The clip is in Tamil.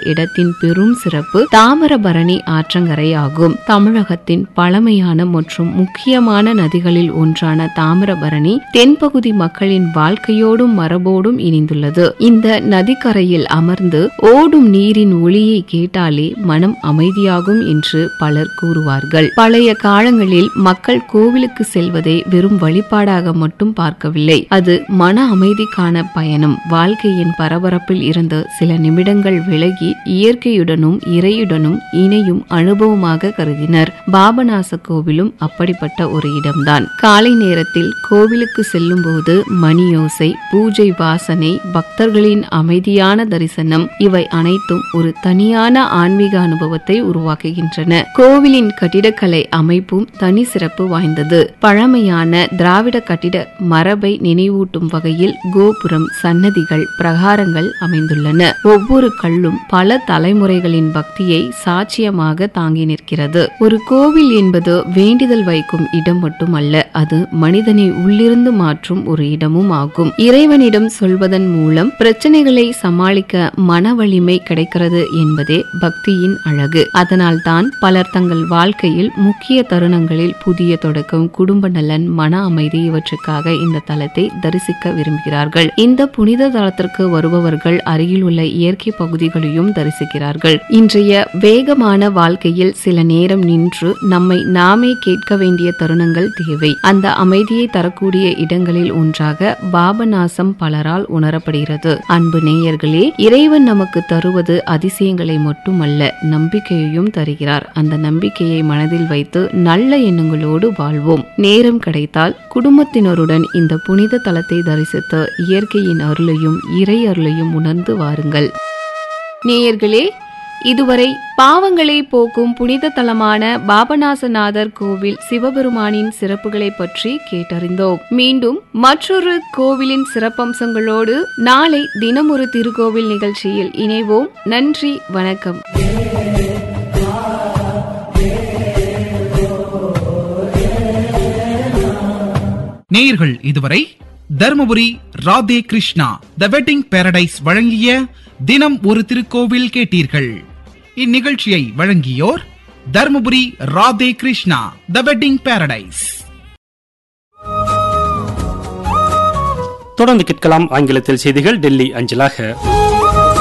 இடத்தின் பெரும் சிறப்பு தாமிரபரணி ஆற்றங்கரை ஆகும் தமிழகத்தின் பழமையான மற்றும் முக்கியமான நதிகளில் ஒன்றான தாமிரபரணி தென்பகுதி மக்களின் வாழ்க்கையோடும் மரபோடும் இணைந்துள்ளது இந்த நதிக்கரையில் அமர்ந்து ஓடும் நீரின் ஒளியை கேட்டாலே மனம் அமைதியாகும் என்று பலர் கூறுவார்கள் பழைய காலங்களில் மக்கள் கோவிலுக்கு செல்வதை வெறும் வழிபாடாக மட்டும் பார்க்கவில்லை அது மன அமைதிக்கான பயணம் வாழ்க்கையின் பரபரப்பில் இருந்து சில நிமிடங்கள் விலகி இயற்கையுடனும் இறையுடனும் இணையும் அனுபவமாக கருதினர் பாபநாச கோவிலும் அப்படிப்பட்ட ஒரு இடம்தான் காலை நேரத்தில் கோவிலுக்கு செல்லும் போது மணியோசை பூஜை வாசனை பக்தர்களின் அமைதியான தரிசனம் இவை அனைத்தும் ஒரு தனியான ஆன்மீக அனுபவத்தை உருவாக்குகின்றன கோவிலின் கட்டிடக்கலை அமைப்பும் தனி சிறப்பு வாய்ந்தது பழமையான திராவிட கட்டிட மரபை நினைவூட்டும் வகையில் கோபுரம் சன்னதிகள் பிரகாரங்கள் அமைந்துள்ளன ஒவ்வொரு கல்லும் பல தலைமுறைகளின் பக்தியை சாட்சியமாக தாங்கி நிற்கிறது ஒரு கோவில் என்பது வேண்டிதல் வைக்கும் இடம் மட்டுமல்ல அது மனிதனை உள்ளிருந்து மாற்றும் ஒரு இடமும் ஆகும் இறைவனிடம் சொல்வதன் மூலம் பிரச்சனைகளை சமாளிக்க மன வலிமை கிடைக்கிறது என்பதே பக்தியின் அழகு அதனால் தான் பலர் தங்கள் வாழ்க்கையில் முக்கிய தருணங்களில் புதிய தொடக்கம் குடும்ப நலன் மன அமைதி இவற்றுக்காக இந்த தலத்தை தரிசிக்க விரும்புகிறார்கள் இந்த புனித தலத்திற்கு வருபவர்கள் அருகில் உள்ள இயற்கை பகுதிகளையும் தரிசிக்கிறார்கள் இன்றைய வேகமான வாழ்க்கையில் சில நேரம் நின்று நம்மை நாமே கேட்க வேண்டிய தருணங்கள் தேவை அந்த அமைதியை தரக்கூடிய இடங்களில் ஒன்றாக பாபநாசம் பலரால் உணரப்படுகிறது அன்பு நேயர்களே இறைவன் நமக்கு தருவது அதிசயங்களை மட்டுமல்ல நம்பிக்கையையும் தருகிறார் அந்த நம்பிக்கையை மனதில் வைத்து நல்ல எண்ணங்களோடு வாழ்வோம் நேரம் கிடைத்தால் குடும்பத்தினருடன் இந்த புனித தலத்தை தரிசித்து இயற்கையின் அருளையும் இறை அருளையும் உணர்ந்து வாருங்கள் நேயர்களே இதுவரை பாவங்களை போக்கும் புனித தலமான பாபநாசநாதர் கோவில் சிவபெருமானின் சிறப்புகளை பற்றி கேட்டறிந்தோம் மீண்டும் மற்றொரு கோவிலின் சிறப்பம்சங்களோடு நாளை தினமொரு திருக்கோவில் நிகழ்ச்சியில் இணைவோம் நன்றி வணக்கம் நேயர்கள் இதுவரை Dharmapuri Radhe Krishna the wedding paradise வழங்கிய தினம் ஒரு திருக்கோவில் கேட்டீர்கள் இந்நிகழ்ச்சியை வழங்கியோர் Dharmapuri Radhe Krishna the wedding paradise தொடர்ந்து கேட்கலாம் ஆங்கிலத்தில் செய்திகள் டெல்லி அஞ்சலாக